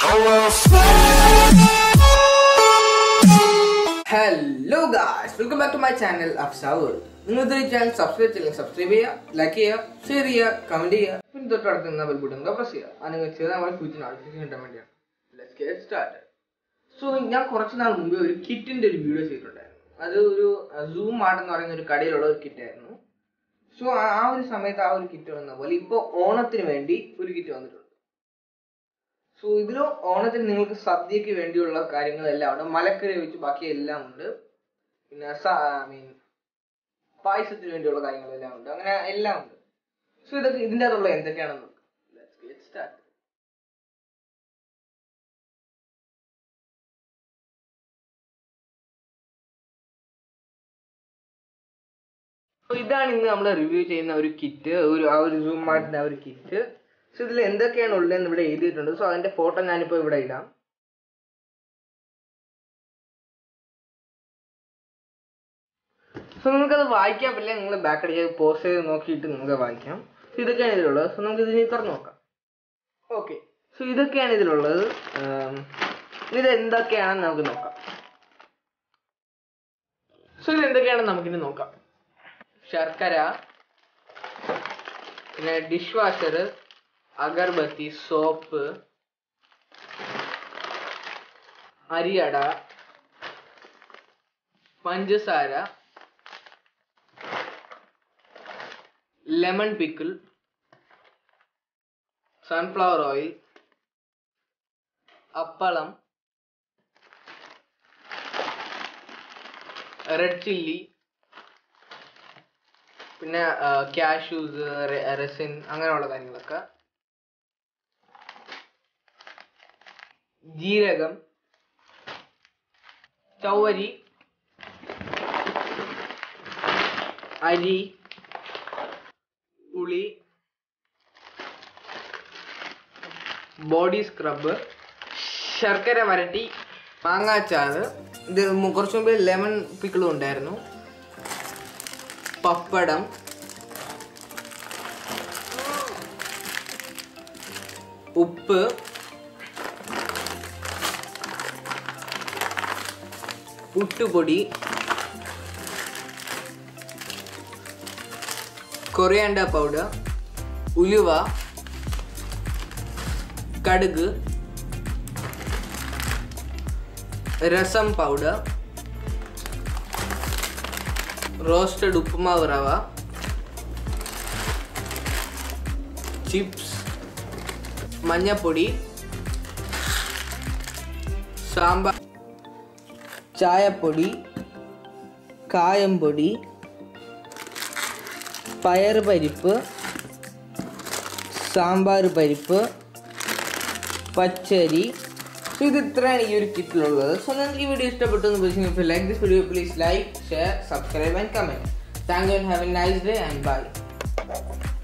hello guys welcome back to my channel അഫ്സാവ് നിങ്ങൾ ഇതൊരു ചാനൽ സബ്സ്ക്രൈബ് ചെയ്യില്ലെങ്കിൽ സബ്സ്ക്രൈബ് ചെയ്യുക ലൈക്ക് ചെയ്യുക ഷെയർ ചെയ്യുക കമന്റ് ചെയ്യുക പിന്നെ തൊട്ടടുത്ത് നിന്ന ബെൽ ബട്ടൺ പ്രസ് ചെയ്യുക അത് നിങ്ങൾ ചെയ്താൽ നമ്മുടെ ഫ്യൂച്ചർ നോട്ടിഫിക്കേഷൻ കിട്ടാൻ വേണ്ടിയാണ് ലെറ്റ്സ് ഗെറ്റ് സ്റ്റാർട്ട് സോ ഞാൻ കുറച്ച് നാൾ മുമ്പേ ഒരു കിറ്റിന്റെ ഒരു വീഡിയോ ചെയ്തിട്ടുണ്ടായിരുന്നു അത് ഒരു സൂം മാർട്ട് എന്ന് പറയുന്ന ഒരു കടയിലുള്ള ഒരു കിറ്റ് ആയിരുന്നു സോ ആ ഒരു സമയത്ത് ആ ഒരു കിറ്റ് വന്ന പോലെ ഇപ്പോൾ ഓണത്തിന് വേണ്ടി ഒരു കിറ്റ് വന്നിട്ടുണ്ട് സോ ഇതിൽ ഓണത്തിന് നിങ്ങൾക്ക് സദ്യക്ക് വേണ്ടിയുള്ള കാര്യങ്ങളെല്ലാം ഉണ്ട് മലക്കറി വെച്ച് ബാക്കി എല്ലാം ഉണ്ട് പിന്നെ ഐ മീൻ പായസത്തിന് വേണ്ടിയുള്ള കാര്യങ്ങളെല്ലാം ഉണ്ട് അങ്ങനെ എല്ലാം ഉണ്ട് സോ ഇതൊക്കെ ഇതിൻ്റെ അകത്തുള്ള എന്തൊക്കെയാണെന്ന് നോക്കാം ലെറ്റ്സ് ഗെറ്റ് സ്റ്റാർട്ട് So ഇതാണ് ഇന്ന് നമ്മൾ റിവ്യൂ ചെയ്യുന്ന ഒരു കിറ്റ് ഒരു ആ ഒരു സൂം മാർട്ടിന്റെ ആ ഒരു കിറ്റ് സോ ഇതിൽ എന്തൊക്കെയാണ് ഉള്ളതെന്ന് ഇവിടെ എഴുതിയിട്ടുണ്ട് സോ അതിന്റെ ഫോട്ടോ ഞാനിപ്പോൾ ഇവിടെ ഇടാം സോ നിങ്ങൾക്കത് വായിക്കാൻ പറ്റില്ല നിങ്ങൾ ബാക്ക് അടിച്ച് പോസ്റ്റ് ചെയ്ത് നോക്കിയിട്ട് നിങ്ങൾക്ക് വായിക്കാം സോ ഇതൊക്കെയാണ് ഇതിലുള്ളത് സോ നമുക്ക് ഇതിനെ തുറന്ന് നോക്കാം ഓക്കെ സോ ഇതൊക്കെയാണ് ഇതിലുള്ളത് ഉം, ഇത് എന്തൊക്കെയാണെന്ന് നമുക്ക് നോക്കാം സോ ഇത് എന്തൊക്കെയാണെന്ന് നമുക്കിനി നോക്കാം ശർക്കര പിന്നെ ഡിഷ് വാഷർ അഗർബത്തി സോപ്പ് അരിയട പഞ്ചസാര ലെമൺ പിക്കിൾ സൺഫ്ലവർ ഓയിൽ അപ്പളം റെഡ് ചില്ലി പിന്നെ ക്യാഷ്യൂസ് റെസിൻ അങ്ങനെയുള്ള കാര്യങ്ങളൊക്കെ ജീരകം ചൗവരി അരി പുളി ബോഡി സ്ക്രബ് ശർക്കര വരട്ടി മാങ്ങാച്ചാറ് ഇത് മു- കുറച്ച് മുമ്പ് ലെമൺ പിക്കിളും ഉണ്ടായിരുന്നു പപ്പടം ഉപ്പ് പുട്ടുപൊടി കൊറിയാണ്ട പൗഡർ ഉലുവ കടുക് രസം പൗഡർ റോസ്റ്റഡ് ഉപ്പുമാവ് റവ ചിപ്സ് മഞ്ഞപ്പൊടി സാമ്പാർ ചായപ്പൊടി കായംപൊടി പയർ പരിപ്പ് സാമ്പാർ പരിപ്പ് പച്ചരി സോ ഇത് ഇത്രയാണ് ഈ ഒരു കിറ്റിലുള്ളത് സോ നിങ്ങൾക്ക് ഈ വീഡിയോ ഇഷ്ടപ്പെട്ടു എന്ന് പ്രതീക്ഷിക്കുന്നു like this video please like share subscribe and comment thank you and have a nice day and by